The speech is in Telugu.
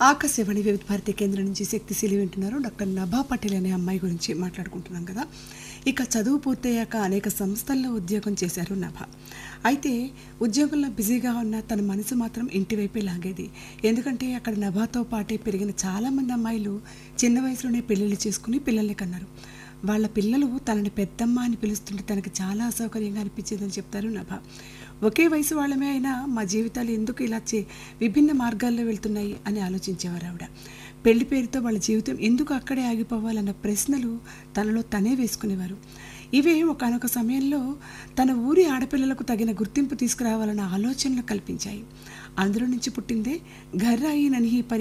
ఆకాశవాణి వివిధ భారతి కేంద్రం నుంచి శక్తిశీలి వింటున్నారు డాక్టర్ నభా పటేల్ అనే అమ్మాయి గురించి మాట్లాడుకుంటున్నాం కదా ఇక చదువు పూర్తయ్యాక అనేక సంస్థల్లో ఉద్యోగం చేశారు నభ అయితే ఉద్యోగంలో బిజీగా ఉన్న తన మనసు మాత్రం ఇంటి వైపే లాగేది ఎందుకంటే అక్కడ నభాతో పాటే పెరిగిన చాలామంది అమ్మాయిలు చిన్న వయసులోనే పెళ్ళిళ్ళు చేసుకుని పిల్లల్ని కన్నారు వాళ్ళ పిల్లలు తనని పెద్దమ్మ అని పిలుస్తుంటే తనకి చాలా అసౌకర్యంగా అనిపించేదని చెప్తారు నభ ఒకే వయసు వాళ్ళమే అయినా మా జీవితాలు ఎందుకు ఇలా చే విభిన్న మార్గాల్లో వెళ్తున్నాయి అని ఆలోచించేవారు ఆవిడ పెళ్లి పేరుతో వాళ్ళ జీవితం ఎందుకు అక్కడే ఆగిపోవాలన్న ప్రశ్నలు తనలో తనే వేసుకునేవారు ఇవే ఒకనొక సమయంలో తన ఊరి ఆడపిల్లలకు తగిన గుర్తింపు తీసుకురావాలన్న ఆలోచనలు కల్పించాయి అందులో నుంచి పుట్టిందే ఘర్రాయి నన్హి పరి